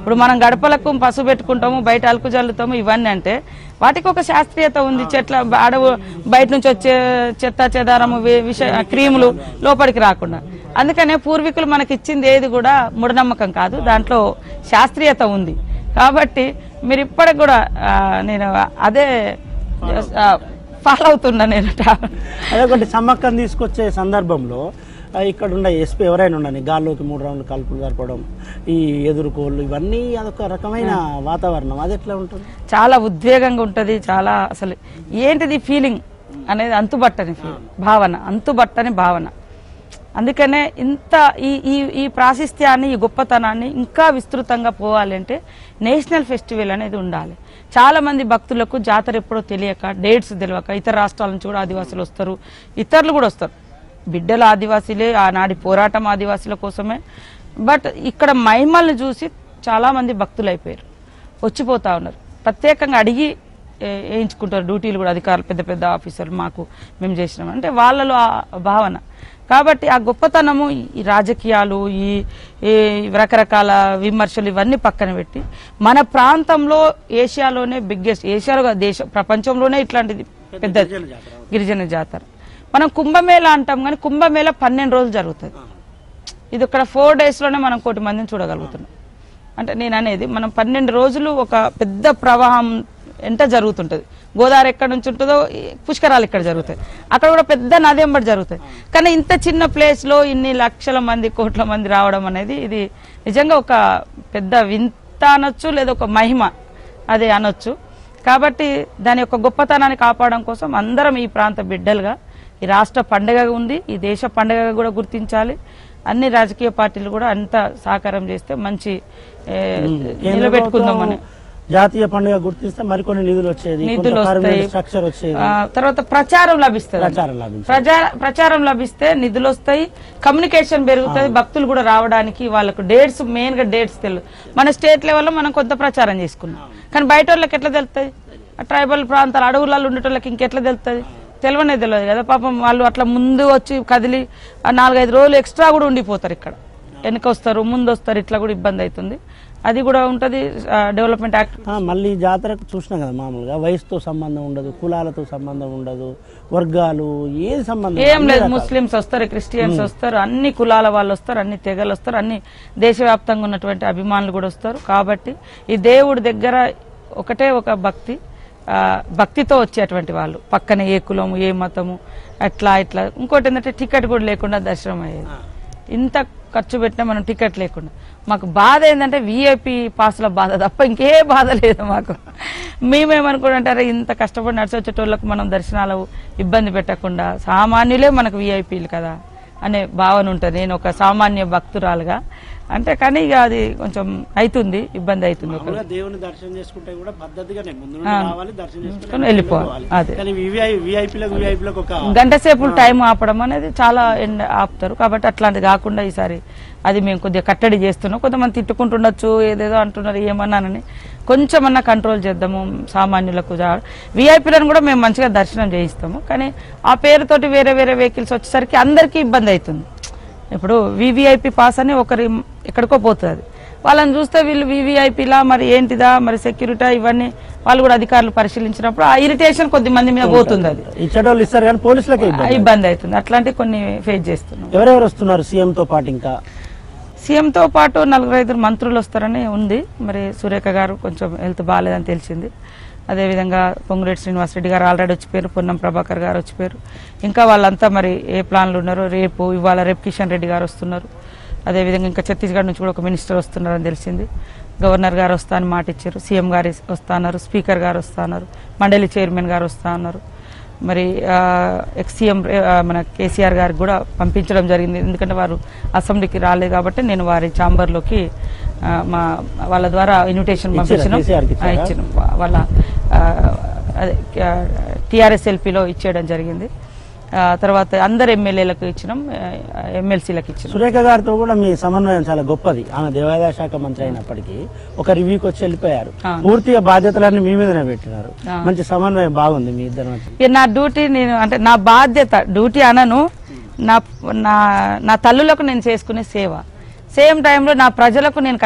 ఇప్పుడు మనం గడపలకు పసుపు పెట్టుకుంటాము బయట అలుకు జల్లుతాము ఇవన్నీ అంటే వాటికి ఒక శాస్త్రీయత ఉంది చెట్ల అడవు బయట నుంచి వచ్చే చెత్త చెదారము వి- విష క్రీములు లోపలికి రాకుండా అందుకనే పూర్వీకులు మనకి ఇచ్చింది ఏది కూడా మూఢనమ్మకం కాదు దాంట్లో శాస్త్రీయత ఉంది కాబట్టి మీరు ఇప్పటికి కూడా ఆ, నేను అదే ఫాలో అవుతున్నా నేను అదొకటి సమ్మక్కని తీసుకొచ్చే సందర్భంలో ఆ, ఇక్కడ ఉన్న ఎస్పీ ఎవరైనా ఉండని గాల్లోకి మూడు రౌండ్లు కలుపులు జరపడం ఈ ఎదుర్కోళ్ళు ఇవన్నీ అదొక రకమైన వాతావరణం అది ఎట్లా ఉంటుంది చాలా ఉద్వేగంగా ఉంటది చాలా అసలు ఏంటిది ఫీలింగ్ అనేది అంతుబట్టని ఫీలింగ్ భావన అంతుబట్టని భావన అందుకనే ఇంత ఈ ఈ ఈ ప్రాశస్త్యాన్ని ఈ గొప్పతనాన్ని ఇంకా విస్తృతంగా పోవాలి అంటే నేషనల్ ఫెస్టివల్ అనేది ఉండాలి చాలా మంది భక్తులకు జాతర ఎప్పుడో తెలియక డేట్స్ తెలియక ఇతర రాష్ట్రాల నుంచి కూడా ఆదివాసులు వస్తారు ఇతరులు కూడా వస్తారు బిడ్డల ఆదివాసీలే ఆనాడి పోరాటం ఆదివాసుల కోసమే బట్ ఇక్కడ మహిమల్ని చూసి చాలా మంది భక్తులు అయిపోయారు వచ్చిపోతా ఉన్నారు ప్రత్యేకంగా అడిగి ఏ- వేయించుకుంటారు డ్యూటీలు కూడా అధికారులు పెద్ద పెద్ద ఆఫీసర్లు మాకు మేము చేసినాం అంటే వాళ్ళలో ఆ భావన కాబట్టి ఆ గొప్పతనము ఈ రాజకీయాలు ఈ ఈ రకరకాల విమర్శలు ఇవన్నీ పక్కన పెట్టి మన ప్రాంతంలో ఏషియాలోనే బిగ్గెస్ట్ ఏషియాలో కాదు, దేశ ప్రపంచంలోనే ఇట్లాంటిది పెద్దది గిరిజన జాతర మనం కుంభమేళ అంటాం కానీ కుంభమేళ పన్నెండు రోజులు జరుగుతుంది ఇది ఇక్కడ ఫోర్ డేస్ లోనే మనం కోటి మందిని చూడగలుగుతున్నాం అంటే నేను అనేది మనం పన్నెండు రోజులు ఒక పెద్ద ప్రవాహం ఎంట జరుగుతుంటది గోదావరి ఎక్కడ నుంచి ఉంటుందో ఈ పుష్కరాలు ఇక్కడ జరుగుతాయి అక్కడ కూడా పెద్ద నది ఎంబడి జరుగుతాయి కానీ ఇంత చిన్న ప్లేస్ లో ఇన్ని లక్షల మంది కోట్ల మంది రావడం అనేది ఇది నిజంగా ఒక పెద్ద వింత అనొచ్చు లేదా ఒక మహిమ అదే అనొచ్చు కాబట్టి దాని యొక్క గొప్పతనాన్ని కాపాడడం కోసం అందరం ఈ ప్రాంత బిడ్డలుగా ఈ రాష్ట్ర పండుగ ఉంది ఈ దేశ పండుగగా కూడా గుర్తించాలి అన్ని రాజకీయ పార్టీలు కూడా అంత సహకారం చేస్తే మంచి ఏ, నిలబెట్టుకుందామని జాతీయ పండుగ గుర్తిస్తే మరికొన్ని నిధులు వచ్చేది నిధులు వస్తాయి స్ట్రక్చర్ వచ్చేది ఆ, తర్వాత ప్రచారం లభిస్తుంది ప్రచారం లభించేది. ప్రజా- ప్రచారం లభిస్తే నిధులు వస్తాయి కమ్యూనికేషన్ పెరుగుతుంది భక్తులు కూడా రావడానికి వాళ్ళకు డేట్స్ మెయిన్ గా డేట్స్ తెలియదు మన స్టేట్ లెవెల్లో మనం కొంత ప్రచారం చేసుకున్నాం కానీ బయట వాళ్ళకి ఎట్లా తెలుస్తుంది ఆ ట్రైబల్ ప్రాంతాలు అడవులలో ఉండేటోళ్ళకి ఇంకెట్లా తెలుస్తుంది తెలియనే తెలియదు కదా పాపం వాళ్ళు అట్లా ముందు వచ్చి కదిలి ఆ నాలుగైదు రోజులు ఎక్స్ట్రా కూడా ఉండిపోతారు ఇక్కడ వెనక వస్తారు ముందు వస్తారు ఇట్లా కూడా ఇబ్బంది అవుతుంది అది కూడా ఉంటది డెవలప్మెంట్ యాక్ట్ ఆ, మళ్ళీ జాతరకు చూసినాం కదా మామూలుగా వయసుతో సంబంధం ఉండదు కులాలతో సంబంధం ఉండదు వర్గాలు ఏది సంబంధం ఏం లేదు ముస్లిమ్స్ వస్తారు క్రిస్టియన్స్ వస్తారు అన్ని కులాల వాళ్ళు వస్తారు అన్ని తెగలు వస్తారు అన్ని దేశవ్యాప్తంగా ఉన్నటువంటి అభిమానులు కూడా వస్తారు కాబట్టి ఈ దేవుడి దగ్గర ఒకటే ఒక భక్తి ఆ, భక్తితో వచ్చేటువంటి వాళ్ళు పక్కన ఏ కులము ఏ మతము అట్లా ఇట్లా ఇంకోటి ఏంటంటే టికెట్ కూడా లేకుండా దర్శనం అయ్యేది ఇంత ఖర్చు పెట్టినా మనం టికెట్ లేకుండా మాకు బాధ ఏంటంటే విఐపి పాసుల బాధ తప్ప ఇంకే బాధ లేదు మాకు మేమేమనుకుంటారే ఇంత కష్టపడి నడిచి వచ్చేటోళ్ళకు మనం దర్శనాలు ఇబ్బంది పెట్టకుండా సామాన్యులే మనకు విఐపీలు కదా అనే భావన ఉంటుంది నేను ఒక సామాన్య భక్తురాలుగా అంటే కానీ ఇక అది కొంచెం అవుతుంది ఇబ్బంది అవుతుంది ఒక మామూలుగా దేవుని దర్శనం చేసుకుంటే కూడా పద్ధతిగానే ముందు నుండి రావాలి దర్శనం చేసుకుని చేసుకొని వెళ్ళిపోవాలి అదే కానీ విఐ విఐపీలకు విఐపీలకు ఒక గంట సేపు టైం ఆపడం అనేది చాలా ఎండ ఆపుతారు కాబట్టి అట్లాంటిది కాకుండా ఈసారి అది మేము కొద్దిగా కట్టడి చేస్తున్నాం కొంతమంది తిట్టుకుంటుండొచ్చు ఏదేదో అంటున్నారు ఏమన్నానని కొంచెమన్నా కంట్రోల్ చేద్దాము సామాన్యులకు విఐపీలను కూడా మేము మంచిగా దర్శనం చేయిస్తాము కానీ ఆ పేరుతోటి వేరే వేరే వెహికల్స్ వచ్చేసరికి అందరికీ ఇబ్బంది అవుతుంది ఇప్పుడు వివిఐపి పాస్ అని ఒకరి ఎక్కడికో పోతుంది వాళ్ళని చూస్తే వీళ్ళు వివిఐపిలా మరి ఏంటిదా మరి సెక్యూరిటీ ఇవన్నీ వాళ్ళు కూడా అధికారులు పరిశీలించినప్పుడు ఆ ఇరిటేషన్ కొద్ది మంది మీద పోతుంది అది ఇచ్చేటోళ్ళు ఇస్తారు కానీ పోలీసులకే ఆ ఇబ్బంది ఇబ్బంది అవుతుంది అట్లాంటివి కొన్ని ఫేస్ చేస్తున్నాం ఎవరెవరు వస్తున్నారు సీఎం తో పాటు ఇంకా సీఎంతో పాటు నలుగురు ఐదుగురు మంత్రులు వస్తారని ఉంది మరి సురేఖ గారు కొంచెం హెల్త్ బాగాలేదని తెలిసింది అదేవిధంగా పొంగులేటి శ్రీనివాసరెడ్డి గారు ఆల్రెడీ వచ్చిపోయారు పొన్నం ప్రభాకర్ గారు వచ్చిపోయారు ఇంకా వాళ్ళంతా మరి ఏ ప్లాన్లు ఉన్నారో రేపు ఇవాళ రేపు కిషన్ రెడ్డి గారు వస్తున్నారు అదేవిధంగా ఇంకా ఛత్తీస్గఢ్ నుంచి కూడా ఒక మినిస్టర్ వస్తున్నారని తెలిసింది గవర్నర్ గారు వస్తా అని మాట ఇచ్చారు సీఎం గారు వస్తా అన్నారు స్పీకర్ గారు వస్తా అన్నారు మండలి చైర్మన్ గారు వస్తా అన్నారు మరి ఎక్స్ సీఎం మన కేసీఆర్ గారికి కూడా పంపించడం జరిగింది ఎందుకంటే వారు అసెంబ్లీకి రాలేదు కాబట్టి నేను వారి ఛాంబర్లోకి ఆ, మా వాళ్ళ ద్వారా ఇన్విటేషన్ ఇచ్చారా? పంపించినాం కేసీఆర్కి ఆ, ఇచ్చారా? ఇచ్చినాం వా- వాళ్ళ ఆ, అదే టీఆర్ఎస్ ఎల్పీలో ఇచ్చేయడం జరిగింది ఆ, తర్వాత అందరు ఎమ్మెల్యేలకు ఇచ్చినాం ఎమ్మెల్సీలకు ఇచ్చినాం సురేఖ గారితో కూడా మీ సమన్వయం చాలా గొప్పది ఆమె దేవాదాయ శాఖ మంత్రి అయినప్పటికీ ఒక రివ్యూకి వచ్చి వెళ్ళిపోయారు ఆ. పూర్తిగా బాధ్యతలన్నీ మీ మీదనే పెట్టినారు ఆ. మంచి సమన్వయం బాగుంది మీ ఇద్దరు మధ్య ఇక నా డ్యూటీ నేను అంటే నా బాధ్యత డ్యూటీ అనను నా నా నా తల్లులకు నేను చేసుకునే సేవ సేమ్ టైంలో నా ప్రజలకు నేను కల్పి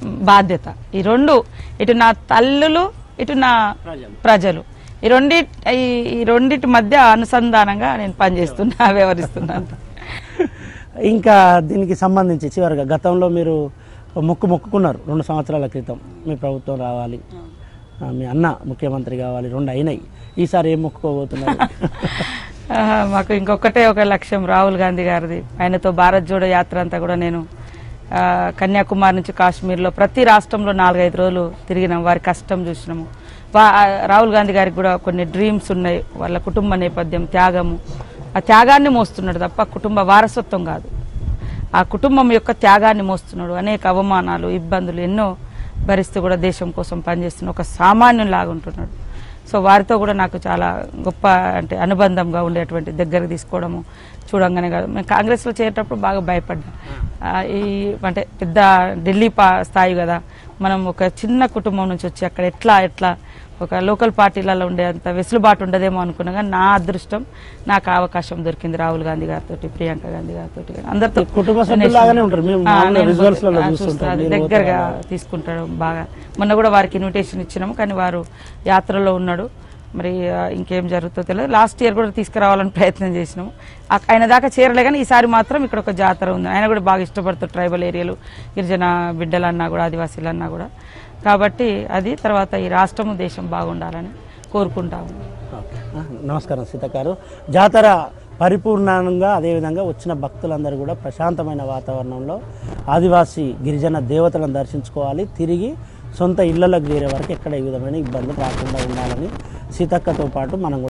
బాధ్యత ఈ రెండు ఇటు నా తల్లులు ఇటు నా ప్రజలు ఈ రెండి ఈ- ఈ రెండిటి మధ్య అనుసంధానంగా నేను పనిచేస్తున్నా వ్యవహరిస్తున్నాను ఇంకా దీనికి సంబంధించి చివరిగా గతంలో మీరు మొక్కు మొక్కుకున్నారు రెండు సంవత్సరాల క్రితం మీ ప్రభుత్వం రావాలి ఆ, మీ అన్న ముఖ్యమంత్రి కావాలి రెండు అయినాయి ఈసారి ఏం మొక్కుకోబోతున్నారు ఆహా, మాకు ఇంకొకటే ఒక లక్ష్యం రాహుల్ గాంధీ గారిది ఆయనతో భారత్ జోడో యాత్ర అంతా కూడా నేను ఆ, కన్యాకుమారి నుంచి కాశ్మీర్లో ప్రతి రాష్ట్రంలో నాలుగైదు రోజులు తిరిగినాం వారి కష్టం చూసినాము వా- ఆ, రాహుల్ గాంధీ గారికి కూడా కొన్ని డ్రీమ్స్ ఉన్నాయి వాళ్ళ కుటుంబ నేపథ్యం త్యాగము ఆ త్యాగాన్ని మోస్తున్నాడు తప్ప కుటుంబ వారసత్వం కాదు ఆ కుటుంబం యొక్క త్యాగాన్ని మోస్తున్నాడు అనేక అవమానాలు ఇబ్బందులు ఎన్నో భరిస్తూ కూడా దేశం కోసం పనిచేస్తున్న ఒక సామాన్యులాగా ఉంటున్నాడు సో వారితో కూడా నాకు చాలా గొప్ప అంటే అనుబంధంగా ఉండేటువంటి దగ్గరకు తీసుకోవడము చూడంగానే కాదు మేము కాంగ్రెస్లో చేరేటప్పుడు బాగా భయపడ్డా ఆ, ఈ అంటే పెద్ద ఢిల్లీ పా స్థాయి కదా మనం ఒక చిన్న కుటుంబం నుంచి వచ్చి అక్కడ ఎట్లా ఎట్లా ఒక లోకల్ పార్టీలలో ఉండే అంత వెసులుబాటు ఉండదేమో అనుకున్నా కానీ నా అదృష్టం నాకు ఆ అవకాశం దొరికింది రాహుల్ గాంధీ గారితో ప్రియాంక గాంధీ గారితో అందరితో కుటుంబ సభ్యుల్లాగానే ఉంటారు మేము ఆ, మామూలుగా నేను visuals లలో ఆ, చూస్తుంటాం. చూస్తా. అది మీరు దగ్గరగా తీసుకుంటాడు బాగా మొన్న కూడా వారికి ఇన్విటేషన్ ఇచ్చినాము కానీ వారు యాత్రలో ఉన్నాడు మరి ఆ, ఇంకేం జరుగుతుందో తెలియదు లాస్ట్ ఇయర్ కూడా తీసుకురావాలని ప్రయత్నం చేసినాము ఆ- ఆయన దాకా చేరలే కానీ ఈసారి మాత్రం ఇక్కడ ఒక జాతర ఉంది ఆయన కూడా బాగా ఇష్టపడతారు ట్రైబల్ ఏరియాలు గిరిజన బిడ్డలన్నా కూడా ఆదివాసీలన్నా కూడా కాబట్టి అది తర్వాత ఈ రాష్ట్రము దేశం బాగుండాలని కోరుకుంటాము ఓకే. ఆ, నమస్కారం సీత గారు జాతర పరిపూర్ణంగా అదేవిధంగా వచ్చిన భక్తులందరూ కూడా ప్రశాంతమైన వాతావరణంలో ఆదివాసీ గిరిజన దేవతలను దర్శించుకోవాలి తిరిగి సొంత ఇళ్లకు చేరే వరకు ఎక్కడ ఈ విధమైన ఇబ్బందులు రాకుండా ఉండాలని సీతక్కతో పాటు మనం కూడా